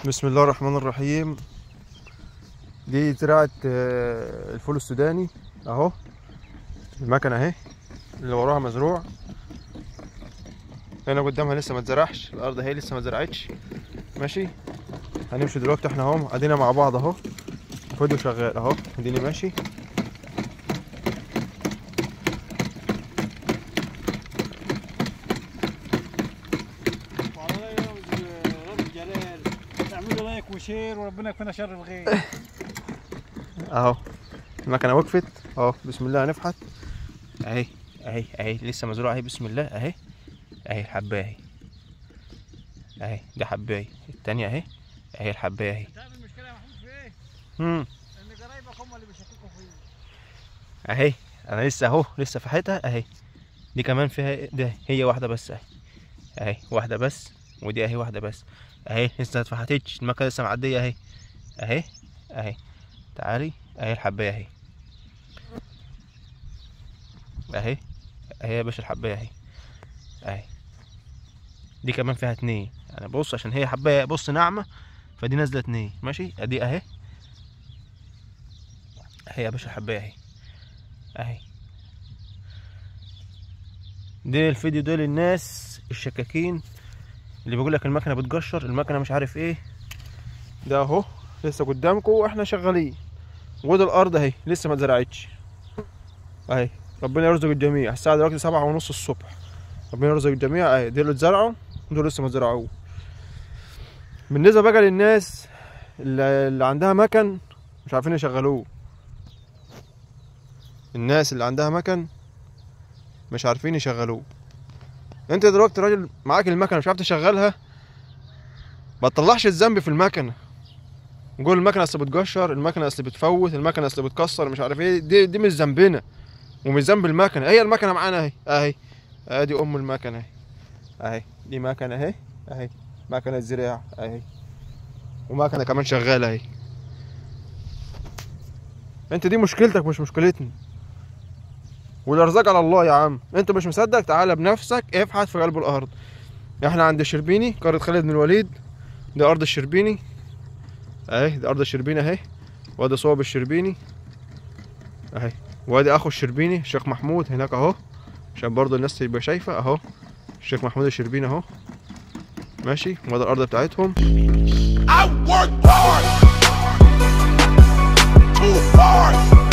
بسم الله الرحمن الرحيم دي زراعة آه، الفول السوداني اهو المكنة اهي اللي وراها مزروع هنا قدامها لسه ما اتزرعش الارض اهي لسه ما اتزرعتش ماشي هنمشي دلوقتي احنا اهو ادينا مع بعض اهو فيديو شغال اهو اديني ماشي وعلى لا رمز رمز جلال اعملوا لايك وشير وربنا يكفينا شر الغير اهو المكنة وقفت اهو بسم الله هنفحت اهي اهي اهي لسه مزروعة اهي بسم الله اهي اهي الحباية اهي اهي دي حباية التانية اهي اهي الحباية اهي تعرف المشكله يا محمود في ايه؟ مم. ان قرايبك هم اللي بيشككوا فيه اهي انا لسه اهو لسه فحيتها اهي دي كمان فيها إيه؟ ده هي واحده بس اهي اهي واحده بس ودي اهي واحده بس اهي لسه ما اتفحتتش المكنه لسه معديه اهي اهي اهي تعالي اهي الحبايه اهي اهي اهي يا باشا الحبايه اهي اهي دي كمان فيها اتنين انا بص عشان هي حبايه بص ناعمه فدي نازله اتنين ماشي ادي اهي اهي يا باشا الحبايه اهي اهي دي الفيديو ده للناس الشكاكين اللي بيقول لك المكنه بتقشر المكنه مش عارف ايه ده اهو لسه قدامكم واحنا شغالين وده الارض اهي لسه ما اتزرعتش اهي ربنا يرزق الجميع الساعه دلوقتي سبعة ونص الصبح ربنا يرزق الجميع اهي دول اللي اتزرعوا ودول لسه ما اتزرعوه بالنسبه بقى للناس اللي, اللي عندها مكن مش عارفين يشغلوه الناس اللي عندها مكن مش عارفين يشغلوه انت دلوقتي راجل معاك المكنه مش عارف تشغلها ما تطلعش الذنب في المكنه نقول المكنه اصل بتقشر المكنه اصل بتفوت المكنه اصل بتكسر مش عارف ايه دي دي مش ذنبنا ومش ذنب المكنه هي المكنه معانا اهي اهي ادي ام المكنه اهي اهي دي مكنه اهي اهي مكنه زراعه اهي ومكنه كمان شغاله اهي انت دي مشكلتك مش مشكلتنا والارزاق على الله يا عم انت مش مصدق تعالى بنفسك ابحث في قلب الارض احنا عند الشربيني قرية خالد بن الوليد دي ارض الشربيني اهي دي ارض الشربيني اهي وادي صوب الشربيني اهي وادي اخو الشربيني الشيخ محمود هناك اهو عشان برضو الناس تبقى شايفه اهو الشيخ محمود الشربيني اهو ماشي وادي الارض بتاعتهم I work hard. Too hard.